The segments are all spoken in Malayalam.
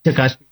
കാശ്മീർ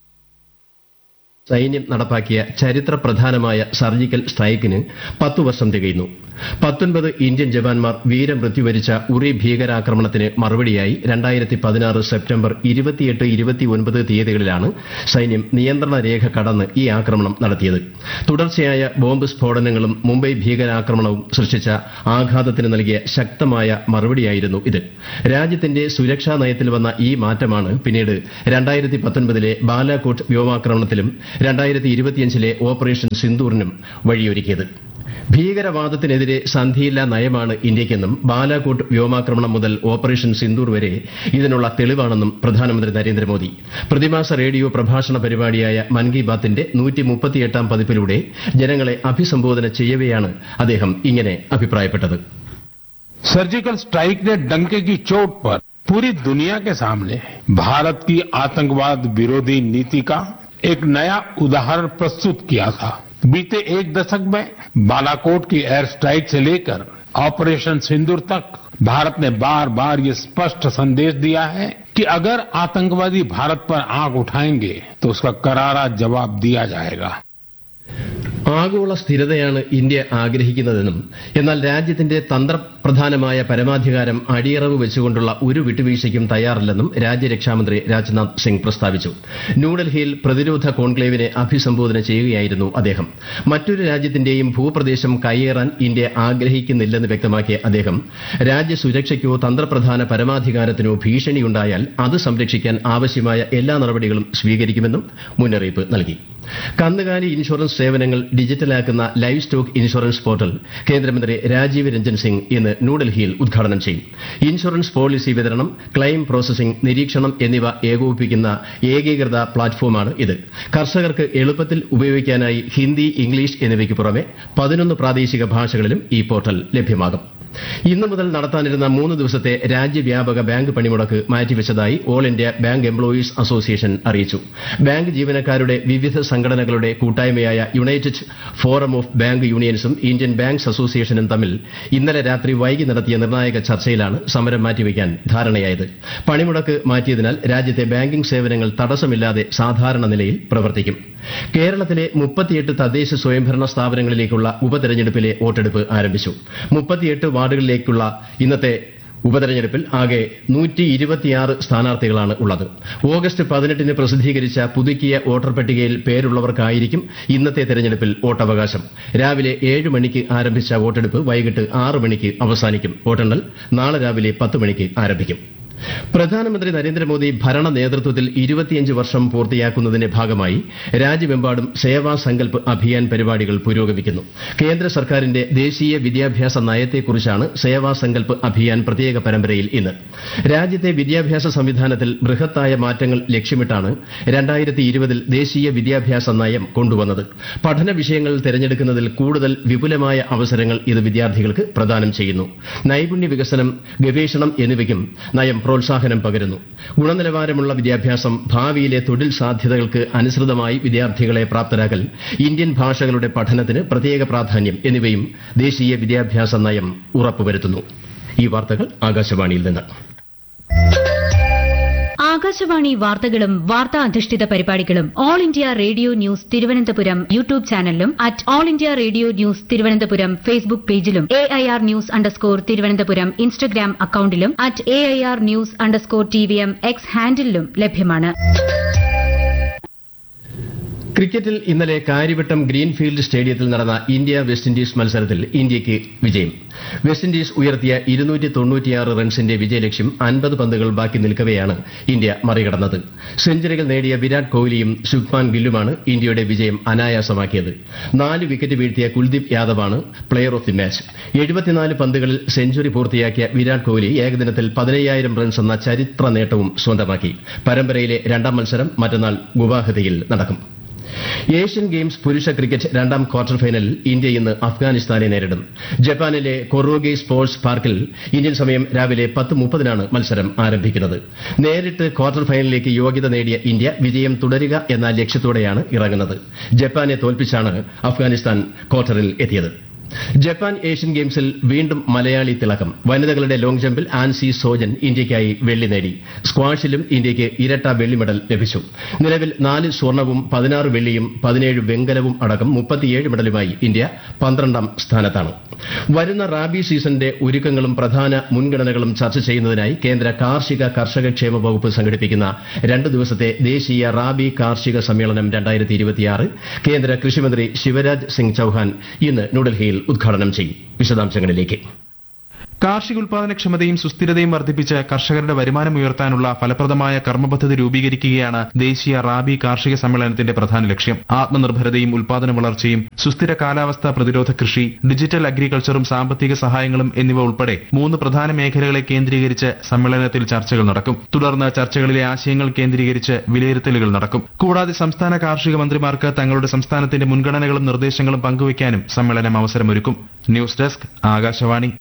സൈന്യം നടപ്പാക്കിയ ചരിത്ര പ്രധാനമായ സർജിക്കൽ സ്ട്രൈക്കിന് പത്തു വർഷം തികയുന്നു പത്തൊൻപത് ഇന്ത്യൻ ജവാന്മാർ വീരമൃത്യു വരിച്ച ഉറി ഭീകരാക്രമണത്തിന് മറുപടിയായി രണ്ടായിരത്തി പതിനാറ് സെപ്റ്റംബർ ഇരുപത്തിയെട്ട് ഇരുപത്തിയൊൻപത് തീയതികളിലാണ് സൈന്യം നിയന്ത്രണ രേഖ കടന്ന് ഈ ആക്രമണം നടത്തിയത് തുടർച്ചയായ ബോംബ് സ്ഫോടനങ്ങളും മുംബൈ ഭീകരാക്രമണവും സൃഷ്ടിച്ച ആഘാതത്തിന് നൽകിയ ശക്തമായ മറുപടിയായിരുന്നു ഇത് രാജ്യത്തിന്റെ സുരക്ഷാ നയത്തിൽ വന്ന ഈ മാറ്റമാണ് പിന്നീട് രണ്ടായിരത്തി പത്തൊൻപതിലെ ബാലാകോട്ട് വ്യോമാക്രമണത്തിലും രണ്ടായിരത്തി ഇരുപത്തിയഞ്ചിലെ ഓപ്പറേഷൻ സിന്ദൂറിനും വഴിയൊരുക്കിയത് ഭീകരവാദത്തിനെതിരെ സന്ധിയില്ലാ നയമാണ് ഇന്ത്യക്കെന്നും ബാലാകോട്ട് വ്യോമാക്രമണം മുതൽ ഓപ്പറേഷൻ സിന്ദൂർ വരെ ഇതിനുള്ള തെളിവാണെന്നും പ്രധാനമന്ത്രി നരേന്ദ്രമോദി പ്രതിമാസ റേഡിയോ പ്രഭാഷണ പരിപാടിയായ മൻ കി ബാത്തിന്റെ നൂറ്റിമുപ്പത്തിയെട്ടാം പതിപ്പിലൂടെ ജനങ്ങളെ അഭിസംബോധന ചെയ്യവെയാണ് അദ്ദേഹം ഇങ്ങനെ അഭിപ്രായപ്പെട്ടത് सर्जिकल स्ट्राइक ने डंके की चोट पर पूरी दुनिया के सामने भारत की आतंकवाद विरोधी नीति का एक नया उदाहरण प्रस्तुत किया था बीते एक दशक में बालाकोट की एयर स्ट्राइक से लेकर ऑपरेशन सिंदूर तक भारत ने बार बार ये स्पष्ट संदेश दिया है कि अगर आतंकवादी भारत पर आंख उठाएंगे तो उसका करारा जवाब दिया जाएगा ആഗോള സ്ഥിരതയാണ് ഇന്ത്യ ആഗ്രഹിക്കുന്നതെന്നും എന്നാൽ രാജ്യത്തിന്റെ തന്ത്രപ്രധാനമായ പരമാധികാരം അടിയറവ് വെച്ചുകൊണ്ടുള്ള ഒരു വിട്ടുവീഴ്ചയ്ക്കും തയ്യാറല്ലെന്നും രാജ്യരക്ഷാമന്ത്രി രാജ്നാഥ് സിംഗ് പ്രസ്താവിച്ചു ന്യൂഡൽഹിയിൽ പ്രതിരോധ കോൺക്ലേവിനെ അഭിസംബോധന ചെയ്യുകയായിരുന്നു അദ്ദേഹം മറ്റൊരു രാജ്യത്തിന്റെയും ഭൂപ്രദേശം കൈയേറാൻ ഇന്ത്യ ആഗ്രഹിക്കുന്നില്ലെന്ന് വ്യക്തമാക്കിയ അദ്ദേഹം രാജ്യസുരക്ഷയ്ക്കോ തന്ത്രപ്രധാന പരമാധികാരത്തിനോ ഭീഷണിയുണ്ടായാൽ അത് സംരക്ഷിക്കാൻ ആവശ്യമായ എല്ലാ നടപടികളും സ്വീകരിക്കുമെന്നും മുന്നറിയിപ്പ് നൽകി കന്നുകാലി ഇൻഷുറൻസ് സേവനങ്ങൾ ഡിജിറ്റലാക്കുന്ന ലൈവ് സ്റ്റോക്ക് ഇൻഷുറൻസ് പോർട്ടൽ കേന്ദ്രമന്ത്രി രാജീവ് രഞ്ജൻ സിംഗ് ഇന്ന് ന്യൂഡൽഹിയിൽ ഉദ്ഘാടനം ചെയ്യും ഇൻഷുറൻസ് പോളിസി വിതരണം ക്ലെയിം പ്രോസസിംഗ് നിരീക്ഷണം എന്നിവ ഏകോപിപ്പിക്കുന്ന ഏകീകൃത പ്ലാറ്റ്ഫോമാണ് ഇത് കർഷകർക്ക് എളുപ്പത്തിൽ ഉപയോഗിക്കാനായി ഹിന്ദി ഇംഗ്ലീഷ് എന്നിവയ്ക്ക് പുറമെ പതിനൊന്ന് പ്രാദേശിക ഭാഷകളിലും ഈ പോർട്ടൽ ലഭ്യമാകും ഇന്നു മുതൽ നടത്താനിരുന്ന മൂന്ന് ദിവസത്തെ രാജ്യവ്യാപക ബാങ്ക് പണിമുടക്ക് മാറ്റിവെച്ചതായി all India bank employees association അറിയിച്ചു ബാങ്ക് ജീവനക്കാരുടെ വിവിധ സംഘടനകളുടെ കൂട്ടായ്മയായ യുണൈറ്റഡ് ഫോറം ഓഫ് ബാങ്ക് യൂണിയൻസും ഇന്ത്യൻ ബാങ്ക്സ് അസോസിയേഷനും തമ്മിൽ ഇന്നലെ രാത്രി വൈകി നടത്തിയ നിർണായക ചർച്ചയിലാണ് സമരം മാറ്റിവെക്കാൻ ധാരണയായത് പണിമുടക്ക് മാറ്റിയതിനാൽ രാജ്യത്തെ ബാങ്കിംഗ് സേവനങ്ങൾ തടസ്സമില്ലാതെ സാധാരണ നിലയിൽ പ്രവർത്തിക്കും കേരളത്തിലെ മുപ്പത്തിയെട്ട് തദ്ദേശ സ്വയംഭരണ സ്ഥാപനങ്ങളിലേക്കുള്ള ഉപതെരഞ്ഞെടുപ്പിലെ വോട്ടെടുപ്പ് ആരംഭിച്ചു മുപ്പത്തിയെട്ട് വാർഡുകളിലേക്കുള്ള ഇന്നത്തെ ഉപതെരഞ്ഞെടുപ്പിൽ ആകെ നൂറ്റി ഇരുപത്തിയാറ് സ്ഥാനാർത്ഥികളാണ് ഉള്ളത് ഓഗസ്റ്റ് പതിനെട്ടിന് പ്രസിദ്ധീകരിച്ച പുതുക്കിയ വോട്ടർ പട്ടികയിൽ പേരുള്ളവർക്കായിരിക്കും ഇന്നത്തെ തെരഞ്ഞെടുപ്പിൽ വോട്ടവകാശം രാവിലെ ഏഴ് മണിക്ക് ആരംഭിച്ച വോട്ടെടുപ്പ് വൈകിട്ട് ആറ് മണിക്ക് അവസാനിക്കും വോട്ടെണ്ണൽ നാളെ രാവിലെ പത്ത് മണിക്ക് ആരംഭിക്കും പ്രധാനമന്ത്രി നരേന്ദ്രമോദി ഭരണ നേതൃത്വത്തിൽ ഇരുപത്തിയഞ്ച് വർഷം പൂർത്തിയാക്കുന്നതിന്റെ ഭാഗമായി രാജ്യമെമ്പാടും സേവാ സങ്കൽപ് അഭിയാൻ പരിപാടികൾ പുരോഗമിക്കുന്നു കേന്ദ്ര സർക്കാരിന്റെ ദേശീയ വിദ്യാഭ്യാസ നയത്തെക്കുറിച്ചാണ് സേവാ സങ്കൽപ് അഭിയാൻ പ്രത്യേക പരമ്പരയിൽ ഇന്ന് രാജ്യത്തെ വിദ്യാഭ്യാസ സംവിധാനത്തിൽ ബൃഹത്തായ മാറ്റങ്ങൾ ലക്ഷ്യമിട്ടാണ് രണ്ടായിരത്തി ഇരുപതിൽ ദേശീയ വിദ്യാഭ്യാസ നയം കൊണ്ടുവന്നത് പഠന വിഷയങ്ങൾ തിരഞ്ഞെടുക്കുന്നതിൽ കൂടുതൽ വിപുലമായ അവസരങ്ങൾ ഇത് വിദ്യാർത്ഥികൾക്ക് പ്രദാനം ചെയ്യുന്നു നൈപുണ്യ വികസനം ഗവേഷണം എന്നിവയ്ക്കും നയം പ്രോത്സാഹനം പകരുന്നു ഗുണനിലവാരമുള്ള വിദ്യാഭ്യാസം ഭാവിയിലെ തൊഴിൽ സാധ്യതകൾക്ക് അനുസൃതമായി വിദ്യാർത്ഥികളെ പ്രാപ്തരാക്കൽ ഇന്ത്യൻ ഭാഷകളുടെ പഠനത്തിന് പ്രത്യേക പ്രാധാന്യം എന്നിവയും ദേശീയ വിദ്യാഭ്യാസ നയം ഉറപ്പുവരുത്തുന്നു ഈ വാർത്തകൾ ആകാശവാണിയിൽ നിന്ന് ആകാശവാണി വാർത്തകളും വാർത്താ അധിഷ്ഠിത പരിപാടികളും all India radio news Thiruvananthapuram YouTube ചാനലിലും at all India radio news Thiruvananthapuram Facebook പേജിലും A I R news underscore Thiruvananthapuram Instagram അക്കൌണ്ടിലും at A I R news underscore T V M X ഹാൻഡിലും ലഭ്യമാണ് ക്രിക്കറ്റിൽ ഇന്നലെ കാര്യവട്ടം ഗ്രീൻഫീൽഡ് സ്റ്റേഡിയത്തിൽ നടന്ന ഇന്ത്യ വെസ്റ്റ് ഇൻഡീസ് മത്സരത്തിൽ ഇന്ത്യയ്ക്ക് വിജയം വെസ്റ്റ് ഇൻഡീസ് ഉയർത്തിയ ഇരുന്നൂറ്റി തൊണ്ണൂറ്റിയാറ് റൺസിന്റെ വിജയലക്ഷ്യം അൻപത് പന്തുകൾ ബാക്കി നിൽക്കവെയാണ് ഇന്ത്യ മറികടന്നത് സെഞ്ചുറികൾ നേടിയ വിരാട് കോഹ്ലിയും ശുഭ്മാൻ ഗില്ലുമാണ് ഇന്ത്യയുടെ വിജയം അനായാസമാക്കിയത് നാല് വിക്കറ്റ് വീഴ്ത്തിയ കുൽദീപ് യാദവാണ് പ്ലെയർ ഓഫ് ദി മാച്ച് എഴുപത്തിനാല് പന്തുകളിൽ സെഞ്ചുറി പൂർത്തിയാക്കിയ വിരാട് കോഹ്ലി ഏകദിനത്തിൽ പതിനയ്യായിരം റൺസ് എന്ന ചരിത്ര നേട്ടവും സ്വന്തമാക്കി പരമ്പരയിലെ രണ്ടാം മത്സരം മറ്റന്നാൾ ഗുവാഹത്തിയിൽ നടക്കും ഏഷ്യൻ ഗെയിംസ് പുരുഷ ക്രിക്കറ്റ് രണ്ടാം ക്വാർട്ടർ ഫൈനലിൽ ഇന്ത്യ ഇന്ന് അഫ്ഗാനിസ്ഥാനെ നേരിടും ജപ്പാനിലെ കൊറോഗെ സ്പോർട്സ് പാർക്കിൽ ഇന്ത്യൻ സമയം രാവിലെ പത്ത് മുപ്പതിനാണ് മത്സരം ആരംഭിക്കുന്നത് നേരിട്ട് ക്വാർട്ടർ ഫൈനലിലേക്ക് യോഗ്യത നേടിയ ഇന്ത്യ വിജയം തുടരുക എന്ന ലക്ഷ്യത്തോടെയാണ് ഇറങ്ങുന്നത് ജപ്പാനെ തോൽപ്പിച്ചാണ് അഫ്ഗാനിസ്ഥാൻ ക്വാർട്ടറിൽ എത്തിയത് ജപ്പാൻ ഏഷ്യൻ ഗെയിംസിൽ വീണ്ടും മലയാളി തിളക്കം വനിതകളുടെ ലോങ് ജമ്പിൽ ആൻസി സോജൻ ഇന്ത്യയ്ക്കായി വെള്ളി നേടി സ്ക്വാഷിലും ഇന്ത്യയ്ക്ക് ഇരട്ട വെള്ളി മെഡൽ ലഭിച്ചു നിലവിൽ നാല് സ്വർണവും പതിനാറ് വെള്ളിയും പതിനേഴ് വെങ്കലവും അടക്കം മുപ്പത്തിയേഴ് മെഡലുമായി ഇന്ത്യ പന്ത്രണ്ടാം സ്ഥാനത്താണ് വരുന്ന റാബി സീസണിന്റെ ഒരുക്കങ്ങളും പ്രധാന മുൻഗണനകളും ചർച്ച ചെയ്യുന്നതിനായി കേന്ദ്ര കാർഷിക കർഷക ക്ഷേമ വകുപ്പ് സംഘടിപ്പിക്കുന്ന രണ്ട് ദിവസത്തെ ദേശീയ റാബി കാർഷിക സമ്മേളനം രണ്ടായിരത്തി ഇരുപത്തിയാറ് കേന്ദ്ര കൃഷിമന്ത്രി ശിവരാജ് സിംഗ് ചൌഹാൻ ഇന്ന് ന്യൂഡൽഹിയിൽ ഉദ്ഘാടനം ചെയ്യും വിശദാംശങ്ങളിലേക്ക് കാർഷികോൽപാദനക്ഷമതയും സുസ്ഥിരതയും വർദ്ധിപ്പിച്ച് കർഷകരുടെ വരുമാനം ഉയർത്താനുള്ള ഫലപ്രദമായ കർമ്മപദ്ധതി രൂപീകരിക്കുകയാണ് ദേശീയ റാബി കാർഷിക സമ്മേളനത്തിന്റെ പ്രധാന ലക്ഷ്യം ആത്മനിർഭരതയും ഉൽപാദന വളർച്ചയും സുസ്ഥിര കാലാവസ്ഥാ പ്രതിരോധ കൃഷി ഡിജിറ്റൽ അഗ്രികൾച്ചറും സാമ്പത്തിക സഹായങ്ങളും എന്നിവ ഉൾപ്പെടെ മൂന്ന് പ്രധാന മേഖലകളെ കേന്ദ്രീകരിച്ച് സമ്മേളനത്തിൽ ചർച്ചകൾ നടക്കും തുടർന്ന് ചർച്ചകളിലെ ആശയങ്ങൾ കേന്ദ്രീകരിച്ച് വിലയിരുത്തലുകൾ നടക്കും കൂടാതെ സംസ്ഥാന കാർഷിക മന്ത്രിമാർക്ക് തങ്ങളുടെ സംസ്ഥാനത്തിന്റെ മുൻഗണനകളും നിർദ്ദേശങ്ങളും പങ്കുവയ്ക്കാനും സമ്മേളനം അവസരമൊരുക്കും ന്യൂസ് ഡെസ്ക് ആകാശവാണി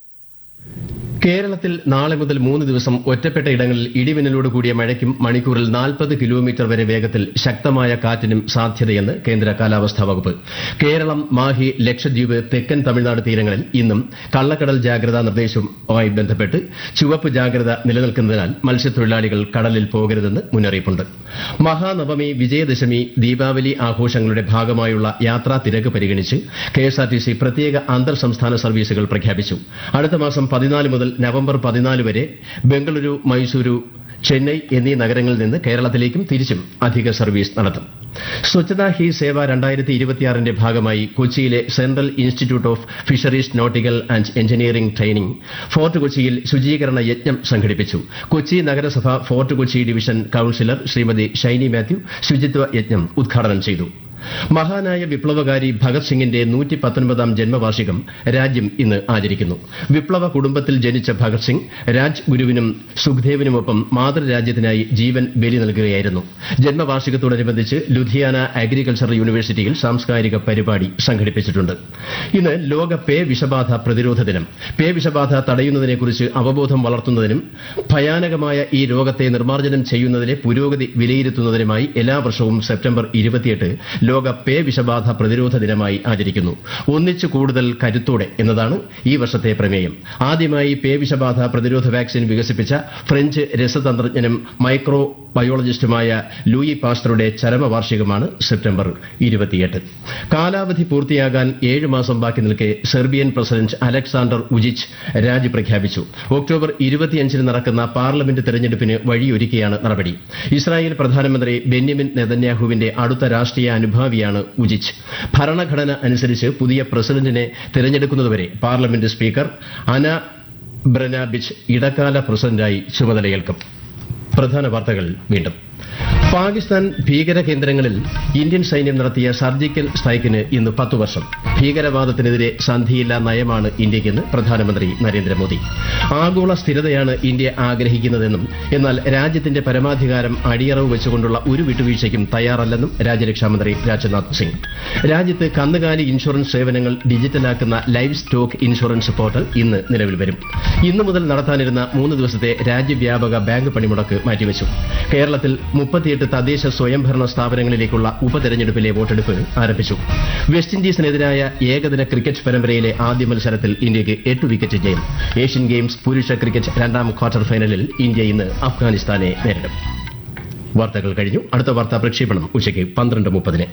കേരളത്തിൽ നാളെ മുതൽ മൂന്ന് ദിവസം ഒറ്റപ്പെട്ട ഇടങ്ങളിൽ ഇടിമിന്നലോട് കൂടിയ മഴയ്ക്കും മണിക്കൂറിൽ നാൽപ്പത് കിലോമീറ്റർ വരെ വേഗത്തിൽ ശക്തമായ കാറ്റിനും സാധ്യതയെന്ന് കേന്ദ്ര കാലാവസ്ഥാ വകുപ്പ് കേരളം മാഹി ലക്ഷദ്വീപ് തെക്കൻ തമിഴ്നാട് തീരങ്ങളിൽ ഇന്നും കള്ളക്കടൽ ജാഗ്രതാ നിർദ്ദേശവുമായി ബന്ധപ്പെട്ട് ചുവപ്പ് ജാഗ്രത നിലനിൽക്കുന്നതിനാൽ മത്സ്യത്തൊഴിലാളികൾ കടലിൽ പോകരുതെന്ന് മുന്നറിയിപ്പുണ്ട് മഹാനവമി വിജയദശമി ദീപാവലി ആഘോഷങ്ങളുടെ ഭാഗമായുള്ള യാത്രാ തിരക്ക് പരിഗണിച്ച് കെഎസ്ആർടിസി പ്രത്യേക അന്തർ സംസ്ഥാന സർവീസുകൾ പ്രഖ്യാപിച്ചു അടുത്ത മാസം പതിനാല് മുതൽ നവംബർ പതിനാല് വരെ ബംഗളൂരു മൈസൂരു ചെന്നൈ എന്നീ നഗരങ്ങളിൽ നിന്ന് കേരളത്തിലേക്കും തിരിച്ചും അധിക സർവീസ് നടത്തും സ്വച്ഛതാ ഹി സേവ രണ്ടായിരത്തി ഇരുപത്തിയാറിന്റെ ഭാഗമായി കൊച്ചിയിലെ central institute of fisheries nautical and engineering training fort കൊച്ചിയിൽ ശുചീകരണ യജ്ഞം സംഘടിപ്പിച്ചു കൊച്ചി നഗരസഭ fort Kochi division councillor Shrimati Shiny Mathew ശുചിത്വ യജ്ഞം ഉദ്ഘാടനം ചെയ്തു മഹാനായ വിപ്ലവകാരി ഭഗത് സിംഗിന്റെ നൂറ്റി പത്തൊൻപതാം ജന്മവാർഷികം രാജ്യം ഇന്ന് ആചരിക്കുന്നു വിപ്ലവ കുടുംബത്തിൽ ജനിച്ച ഭഗത് സിംഗ് രാജ്ഗുരുവിനും സുഖ്ദേവിനുമൊപ്പം മാതൃരാജ്യത്തിനായി ജീവൻ ബലി നൽകുകയായിരുന്നു ജന്മവാർഷികത്തോടനുബന്ധിച്ച് ലുധിയാന അഗ്രികൾച്ചർ യൂണിവേഴ്സിറ്റിയിൽ സാംസ്കാരിക പരിപാടി സംഘടിപ്പിച്ചിട്ടുണ്ട് ഇന്ന് ലോക പേ വിഷബാധ പ്രതിരോധ ദിനം പേ വിഷബാധ തടയുന്നതിനെക്കുറിച്ച് അവബോധം വളർത്തുന്നതിനും ഭയാനകമായ ഈ രോഗത്തെ നിർമ്മാർജ്ജനം ചെയ്യുന്നതിലെ പുരോഗതി വിലയിരുത്തുന്നതിനുമായി എല്ലാ വർഷവും സെപ്റ്റംബർ ഇരുപത്തിയെട്ട് ലോക പേ വിഷബാധ പ്രതിരോധ ദിനമായി ആചരിക്കുന്നു ഒന്നിച്ചു കൂടുതൽ കരുത്തോടെ എന്നതാണ് ഈ വർഷത്തെ പ്രമേയം ആദ്യമായി പേ വിഷബാധ പ്രതിരോധ വാക്സിൻ വികസിപ്പിച്ച ഫ്രഞ്ച് രസതന്ത്രജ്ഞനും മൈക്രോ ബയോളജിസ്റ്റുമായ ലൂയി പാസ്റ്ററുടെ ചരമവാർഷികമാണ് സെപ്റ്റംബർ ഇരുപത്തിയെട്ട് കാലാവധി പൂർത്തിയാകാൻ ഏഴ് മാസം ബാക്കി നിൽക്കെ സെർബിയൻ പ്രസിഡന്റ് അലക്സാണ്ടർ ഉജിച്ച് രാജി പ്രഖ്യാപിച്ചു ഒക്ടോബർ ഇരുപത്തിയഞ്ചിന് നടക്കുന്ന പാർലമെന്റ് തെരഞ്ഞെടുപ്പിന് വഴിയൊരുക്കിയാണ് നടപടി ഇസ്രായേൽ പ്രധാനമന്ത്രി ബെന്യമിൻ നെതന്യാഹുവിന്റെ അടുത്ത രാഷ്ട്രീയ അനുഭാവിയാണ് ഉജിച്ച് ഭരണഘടന അനുസരിച്ച് പുതിയ പ്രസിഡന്റിനെ തിരഞ്ഞെടുക്കുന്നതുവരെ പാർലമെന്റ് സ്പീക്കർ അന ബ്രനാബിച്ച് ഇടക്കാല പ്രസിഡന്റായി ചുമതലയേൽക്കും പ്രധാന വാർത്തകൾ വീണ്ടും പാകിസ്ഥാൻ ഭീകര കേന്ദ്രങ്ങളിൽ ഇന്ത്യൻ സൈന്യം നടത്തിയ സർജിക്കൽ സ്ട്രൈക്കിന് ഇന്ന് പത്തു വർഷം ഭീകരവാദത്തിനെതിരെ സന്ധിയില്ലാ നയമാണ് ഇന്ത്യയ്ക്കെന്ന് പ്രധാനമന്ത്രി നരേന്ദ്രമോദി ആഗോള സ്ഥിരതയാണ് ഇന്ത്യ ആഗ്രഹിക്കുന്നതെന്നും എന്നാൽ രാജ്യത്തിന്റെ പരമാധികാരം അടിയറവ് വെച്ചുകൊണ്ടുള്ള ഒരു വിട്ടുവീഴ്ചയ്ക്കും തയ്യാറല്ലെന്നും രാജ്യരക്ഷാമന്ത്രി രാജ്നാഥ് സിംഗ് രാജ്യത്ത് കന്നുകാലി ഇൻഷുറൻസ് സേവനങ്ങൾ ഡിജിറ്റലാക്കുന്ന ലൈവ് സ്റ്റോക്ക് ഇൻഷുറൻസ് പോർട്ടൽ ഇന്ന് നിലവിൽ വരും ഇന്നു മുതൽ നടത്താനിരുന്ന മൂന്ന് ദിവസത്തെ രാജ്യവ്യാപക ബാങ്ക് പണിമുടക്ക് മാറ്റിവെച്ചു കേരളത്തിൽ മുപ്പത്തിയെട്ട് തദ്ദേശ സ്വയംഭരണ സ്ഥാപനങ്ങളിലേക്കുള്ള ഉപതെരഞ്ഞെടുപ്പിലെ വോട്ടെടുപ്പ് ആരംഭിച്ചു വെസ്റ്റ് ഇൻഡീസിനെതിരായ ഏകദിന ക്രിക്കറ്റ് പരമ്പരയിലെ ആദ്യ മത്സരത്തിൽ ഇന്ത്യയ്ക്ക് എട്ട് വിക്കറ്റ് ജയം ഏഷ്യൻ ഗെയിംസ് പുരുഷ ക്രിക്കറ്റ് രണ്ടാം ക്വാർട്ടർ ഫൈനലിൽ ഇന്ത്യ ഇന്ന് അഫ്ഗാനിസ്ഥാനെ നേരിടും വാർത്തകൾ കഴിഞ്ഞു അടുത്ത വാർത്താ പ്രക്ഷേപണം ഉച്ചയ്ക്ക് പന്ത്രണ്ട് മുപ്പതിന്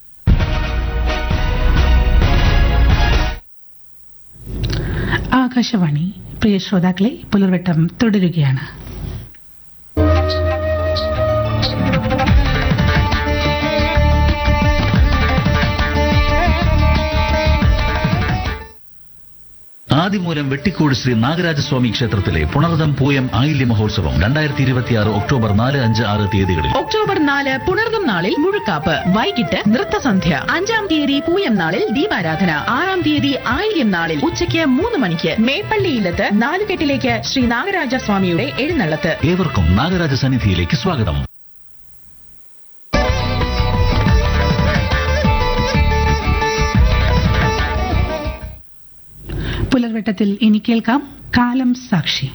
ആകാശവാണി പ്രിയ ശ്രോതാക്കളെ പുലർവട്ടം തുടരുകയാണ് ആദിമൂലം വെട്ടിക്കോട് ശ്രീ നാഗരാജസ്വാമി ക്ഷേത്രത്തിലെ പുണർദം പൂയം ആയില്യ മഹോത്സവം രണ്ടായിരത്തി ഇരുപത്തിയാറ് ഒക്ടോബർ നാല് അഞ്ച് ആറ് തീയതികളിൽ ഒക്ടോബർ നാല് പുണർദം നാളിൽ മുഴുക്കാപ്പ് വൈകിട്ട് നൃത്തസന്ധ്യ അഞ്ചാം തീയതി പൂയം നാളിൽ ദീപാരാധന ആറാം തീയതി ആയില്യം നാളിൽ ഉച്ചയ്ക്ക് മൂന്ന് മണിക്ക് മേപ്പള്ളിയിലത്ത് നാലുകെട്ടിലേക്ക് ശ്രീ നാഗരാജ സ്വാമിയുടെ എഴുന്നള്ളത്ത് ഏവർക്കും നാഗരാജ സന്നിധിയിലേക്ക് സ്വാഗതം പുലർവട്ടത്തിൽ ഇനി കേൾക്കാം കാലം സാക്ഷി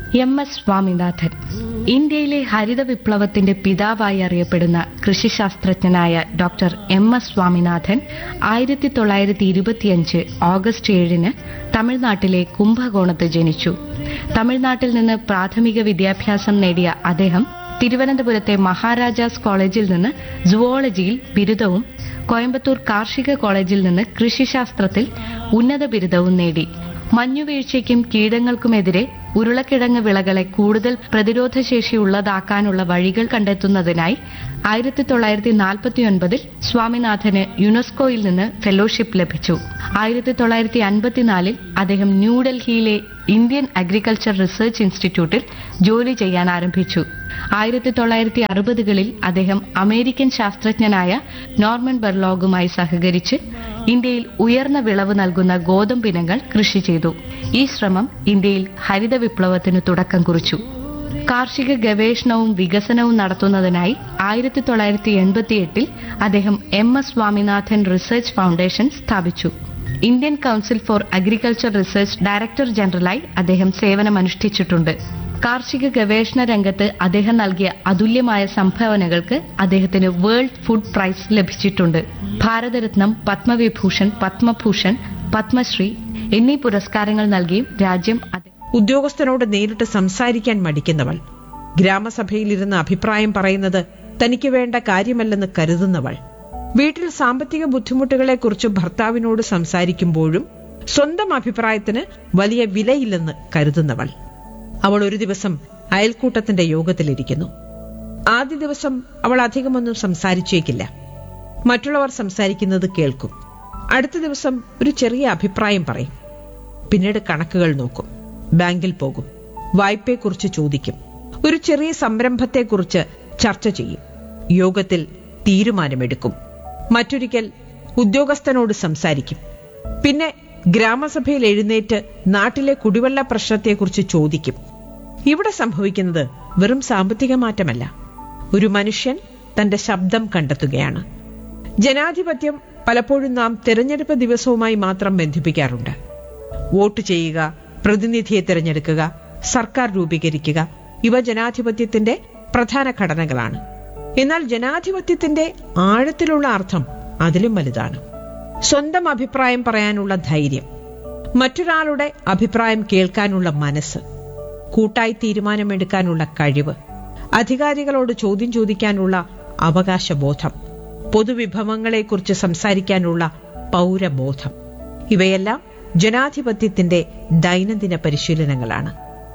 എം എസ് സ്വാമിനാഥൻ ഇന്ത്യയിലെ ഹരിത വിപ്ലവത്തിന്റെ പിതാവായി അറിയപ്പെടുന്ന കൃഷിശാസ്ത്രജ്ഞനായ ഡോക്ടർ എം എസ് സ്വാമിനാഥൻ ആയിരത്തി തൊള്ളായിരത്തി ഇരുപത്തിയഞ്ച് ഓഗസ്റ്റ് ഏഴിന് തമിഴ്നാട്ടിലെ കുംഭകോണത്ത് ജനിച്ചു തമിഴ്നാട്ടിൽ നിന്ന് പ്രാഥമിക വിദ്യാഭ്യാസം നേടിയ അദ്ദേഹം തിരുവനന്തപുരത്തെ മഹാരാജാസ് കോളേജിൽ നിന്ന് സുവോളജിയിൽ ബിരുദവും കോയമ്പത്തൂർ കാർഷിക കോളേജിൽ നിന്ന് കൃഷിശാസ്ത്രത്തിൽ ഉന്നത ബിരുദവും നേടി മഞ്ഞുവീഴ്ചയ്ക്കും കീടങ്ങൾക്കുമെതിരെ ഉരുളക്കിഴങ്ങ് വിളകളെ കൂടുതൽ പ്രതിരോധശേഷിയുള്ളതാക്കാനുള്ള വഴികൾ കണ്ടെത്തുന്നതിനായി ആയിരത്തി തൊള്ളായിരത്തി നാൽപ്പത്തിയൊൻപതിൽ സ്വാമിനാഥന് യുനെസ്കോയിൽ നിന്ന് ഫെലോഷിപ്പ് ലഭിച്ചു ആയിരത്തി തൊള്ളായിരത്തി അൻപത്തിനാലിൽ അദ്ദേഹം ന്യൂഡൽഹിയിലെ ഇന്ത്യൻ അഗ്രികൾച്ചർ റിസർച്ച് ഇൻസ്റ്റിറ്റ്യൂട്ടിൽ ജോലി ചെയ്യാൻ ആരംഭിച്ചു ആയിരത്തി തൊള്ളായിരത്തി അറുപതുകളിൽ അദ്ദേഹം അമേരിക്കൻ ശാസ്ത്രജ്ഞനായ നോർമൻ ബെർലോഗുമായി സഹകരിച്ച് ഇന്ത്യയിൽ ഉയർന്ന വിളവ് നൽകുന്ന ഗോതമ്പിനങ്ങൾ കൃഷി ചെയ്തു ഈ ശ്രമം ഇന്ത്യയിൽ ഹരിത വിപ്ലവത്തിന് തുടക്കം കുറിച്ചു കാർഷിക ഗവേഷണവും വികസനവും നടത്തുന്നതിനായി ആയിരത്തി തൊള്ളായിരത്തി എൺപത്തിയെട്ടിൽ അദ്ദേഹം M S Swaminathan research foundation സ്ഥാപിച്ചു Indian council for agriculture research director ജനറലായി അദ്ദേഹം സേവനമനുഷ്ഠിച്ചിട്ടുണ്ട് കാർഷിക ഗവേഷണ രംഗത്ത് അദ്ദേഹം നൽകിയ അതുല്യമായ സംഭാവനകൾക്ക് അദ്ദേഹത്തിന് വേൾഡ് ഫുഡ് പ്രൈസ് ലഭിച്ചിട്ടുണ്ട് ഭാരതരത്നം പത്മവിഭൂഷൺ പത്മഭൂഷൺ പത്മശ്രീ എന്നീ പുരസ്കാരങ്ങൾ നൽകിയും രാജ്യം അദ്ദേഹം ഉദ്യോഗസ്ഥനോട് നേരിട്ട് സംസാരിക്കാൻ മടിക്കുന്നവൾ ഗ്രാമസഭയിലിരുന്ന് അഭിപ്രായം പറയുന്നത് തനിക്ക് വേണ്ട കാര്യമല്ലെന്ന് കരുതുന്നവൾ വീട്ടിൽ സാമ്പത്തിക ബുദ്ധിമുട്ടുകളെക്കുറിച്ച് ഭർത്താവിനോട് സംസാരിക്കുമ്പോഴും സ്വന്തം അഭിപ്രായത്തിന് വലിയ വിലയില്ലെന്ന് കരുതുന്നവൾ അവൾ ഒരു ദിവസം അയൽക്കൂട്ടത്തിന്റെ യോഗത്തിലിരിക്കുന്നു ആദ്യ ദിവസം അവൾ അധികമൊന്നും സംസാരിച്ചേക്കില്ല മറ്റുള്ളവർ സംസാരിക്കുന്നത് കേൾക്കും അടുത്ത ദിവസം ഒരു ചെറിയ അഭിപ്രായം പറയും പിന്നീട് കണക്കുകൾ നോക്കും ബാങ്കിൽ പോകും വായ്പയെക്കുറിച്ച് ചോദിക്കും ഒരു ചെറിയ സംരംഭത്തെക്കുറിച്ച് ചർച്ച ചെയ്യും യോഗത്തിൽ തീരുമാനമെടുക്കും മറ്റൊരിക്കൽ ഉദ്യോഗസ്ഥനോട് സംസാരിക്കും പിന്നെ ഗ്രാമസഭയിൽ എഴുന്നേറ്റ് നാട്ടിലെ കുടിവെള്ള പ്രശ്നത്തെക്കുറിച്ച് ചോദിക്കും ഇവിടെ സംഭവിക്കുന്നത് വെറും സാമ്പത്തിക മാറ്റമല്ല ഒരു മനുഷ്യൻ തന്റെ ശബ്ദം കണ്ടെത്തുകയാണ് ജനാധിപത്യം പലപ്പോഴും നാം തെരഞ്ഞെടുപ്പ് ദിവസവുമായി മാത്രം ബന്ധിപ്പിക്കാറുണ്ട് വോട്ട് ചെയ്യുക പ്രതിനിധിയെ തിരഞ്ഞെടുക്കുക സർക്കാർ രൂപീകരിക്കുക ഇവ ജനാധിപത്യത്തിന്റെ പ്രധാന ഘടനകളാണ് എന്നാൽ ജനാധിപത്യത്തിന്റെ ആഴത്തിലുള്ള അർത്ഥം അതിലും വലുതാണ് സ്വന്തം അഭിപ്രായം പറയാനുള്ള ധൈര്യം മറ്റൊരാളുടെ അഭിപ്രായം കേൾക്കാനുള്ള മനസ്സ് കൂട്ടായി തീരുമാനമെടുക്കാനുള്ള കഴിവ് അധികാരികളോട് ചോദ്യം ചോദിക്കാനുള്ള അവകാശബോധം പൊതുവിഭവങ്ങളെക്കുറിച്ച് സംസാരിക്കാനുള്ള പൗരബോധം ഇവയെല്ലാം ജനാധിപത്യത്തിന്റെ ദൈനംദിന പരിശീലനങ്ങളാണ്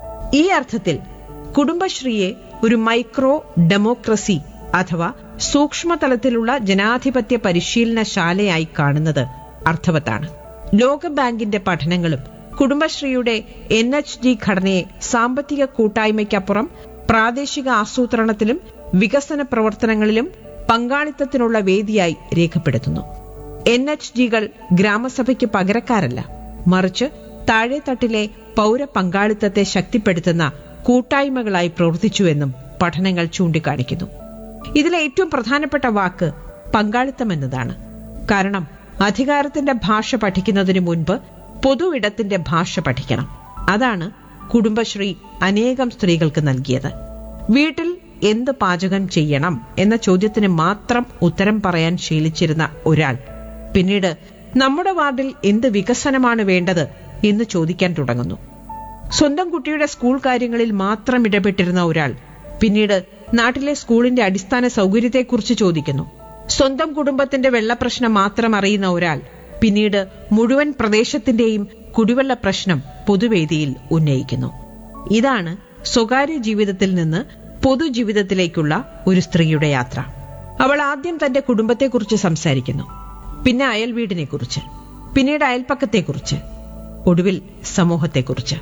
ഈ അർത്ഥത്തിൽ കുടുംബശ്രീയെ ഒരു മൈക്രോ ഡെമോക്രസി അഥവാ സൂക്ഷ്മതലത്തിലുള്ള ജനാധിപത്യ പരിശീലനശാലയായി കാണുന്നത് അർത്ഥവത്താണ് ലോകബാങ്കിന്റെ പഠനങ്ങളും കുടുംബശ്രീയുടെ എൻ എച്ച് ഡി ഘടനയെ സാമ്പത്തിക കൂട്ടായ്മയ്ക്കപ്പുറം പ്രാദേശിക ആസൂത്രണത്തിലും വികസന പ്രവർത്തനങ്ങളിലും പങ്കാളിത്തത്തിനുള്ള വേദിയായി രേഖപ്പെടുത്തുന്നു എൻ എച്ച് ഡികൾ ഗ്രാമസഭയ്ക്ക് പകരക്കാരല്ല മറിച്ച് താഴെത്തട്ടിലെ പൗര പങ്കാളിത്തത്തെ ശക്തിപ്പെടുത്തുന്ന കൂട്ടായ്മകളായി പ്രവർത്തിച്ചുവെന്നും പഠനങ്ങൾ ചൂണ്ടിക്കാണിക്കുന്നു ഇതിലെ ഏറ്റവും പ്രധാനപ്പെട്ട വാക്ക് പങ്കാളിത്തം എന്നതാണ് കാരണം അധികാരത്തിന്റെ ഭാഷ പഠിക്കുന്നതിന് മുൻപ് പൊതു ഇടത്തിന്റെ ഭാഷ പഠിക്കണം അതാണ് കുടുംബശ്രീ അനേകം സ്ത്രീകൾക്ക് നൽകിയത് വീട്ടിൽ എന്ത് പാചകം ചെയ്യണം എന്ന ചോദ്യത്തിന് മാത്രം ഉത്തരം പറയാൻ ശീലിച്ചിരുന്ന ഒരാൾ പിന്നീട് നമ്മുടെ വാർഡിൽ എന്ത് വികസനമാണ് വേണ്ടത് എന്ന് ചോദിക്കാൻ തുടങ്ങുന്നു സ്വന്തം കുട്ടിയുടെ സ്കൂൾ കാര്യങ്ങളിൽ മാത്രം ഇടപെട്ടിരുന്ന ഒരാൾ പിന്നീട് നാട്ടിലെ സ്കൂളിന്റെ അടിസ്ഥാന സൗകര്യത്തെക്കുറിച്ച് ചോദിക്കുന്നു സ്വന്തം കുടുംബത്തിന്റെ വെള്ളപ്രശ്നം മാത്രം അറിയുന്ന ഒരാൾ പിന്നീട് മുഴുവൻ പ്രദേശത്തിന്റെയും കുടിവെള്ള പ്രശ്നം പൊതുവേദിയിൽ ഉന്നയിക്കുന്നു ഇതാണ് സ്വകാര്യ ജീവിതത്തിൽ നിന്ന് പൊതുജീവിതത്തിലേക്കുള്ള ഒരു സ്ത്രീയുടെ യാത്ര അവൾ ആദ്യം തന്റെ കുടുംബത്തെക്കുറിച്ച് സംസാരിക്കുന്നു പിന്നെ അയൽ വീടിനെക്കുറിച്ച് പിന്നീട് അയൽപ്പക്കത്തെക്കുറിച്ച് ഒടുവിൽ സമൂഹത്തെക്കുറിച്ച്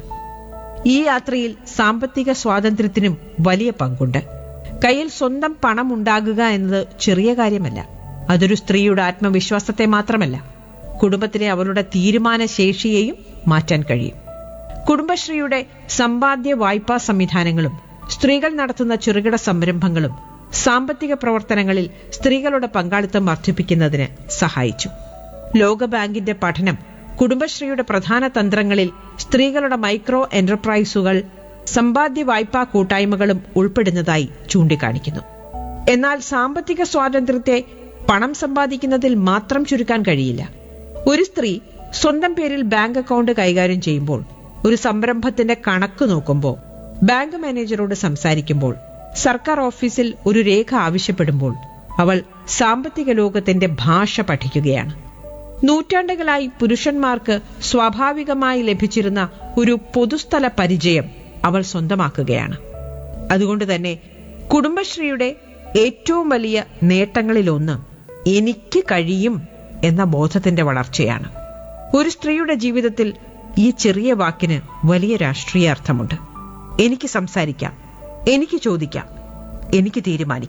ഈ യാത്രയിൽ സാമ്പത്തിക സ്വാതന്ത്ര്യത്തിനും വലിയ പങ്കുണ്ട് കയ്യിൽ സ്വന്തം പണം ഉണ്ടാകുക എന്നത് ചെറിയ കാര്യമല്ല അതൊരു സ്ത്രീയുടെ ആത്മവിശ്വാസത്തെ മാത്രമല്ല കുടുംബത്തിലെ അവരുടെ തീരുമാന ശേഷിയെയും മാറ്റാൻ കഴിയും കുടുംബശ്രീയുടെ സമ്പാദ്യ വായ്പാ സംവിധാനങ്ങളും സ്ത്രീകൾ നടത്തുന്ന ചെറുകിട സംരംഭങ്ങളും സാമ്പത്തിക പ്രവർത്തനങ്ങളിൽ സ്ത്രീകളുടെ പങ്കാളിത്തം വർദ്ധിപ്പിക്കുന്നതിന് സഹായിച്ചു ലോകബാങ്കിന്റെ പഠനം കുടുംബശ്രീയുടെ പ്രധാന തന്ത്രങ്ങളിൽ സ്ത്രീകളുടെ മൈക്രോ എന്റർപ്രൈസുകൾ സമ്പാദ്യ വായ്പാ കൂട്ടായ്മകളും ഉൾപ്പെടുന്നതായി ചൂണ്ടിക്കാണിക്കുന്നു എന്നാൽ സാമ്പത്തിക സ്വാതന്ത്ര്യത്തെ പണം സമ്പാദിക്കുന്നതിൽ മാത്രം ചുരുക്കാൻ കഴിയില്ല ഒരു സ്ത്രീ സ്വന്തം പേരിൽ ബാങ്ക് അക്കൗണ്ട് കൈകാര്യം ചെയ്യുമ്പോൾ ഒരു സംരംഭത്തിന്റെ കണക്ക് നോക്കുമ്പോൾ ബാങ്ക് മാനേജറോട് സംസാരിക്കുമ്പോൾ സർക്കാർ ഓഫീസിൽ ഒരു രേഖ ആവശ്യപ്പെടുമ്പോൾ അവൾ സാമ്പത്തിക ലോകത്തിന്റെ ഭാഷ പഠിക്കുകയാണ് നൂറ്റാണ്ടുകളായി പുരുഷന്മാർക്ക് സ്വാഭാവികമായി ലഭിച്ചിരുന്ന ഒരു പൊതുസ്ഥല പരിചയം അവൾ സ്വന്തമാക്കുകയാണ് അതുകൊണ്ട് തന്നെ കുടുംബശ്രീയുടെ ഏറ്റവും വലിയ നേട്ടങ്ങളിലൊന്ന് എനിക്ക് കഴിയും എന്ന ബോധത്തിന്റെ വളർച്ചയാണ് ഒരു സ്ത്രീയുടെ ജീവിതത്തിൽ ഈ ചെറിയ വാക്കിന് വലിയ രാഷ്ട്രീയ അർത്ഥമുണ്ട് എനിക്ക് സംസാരിക്കാം എനിക്ക് ചോദിക്കാം എനിക്ക് തീരുമാനിക്കാം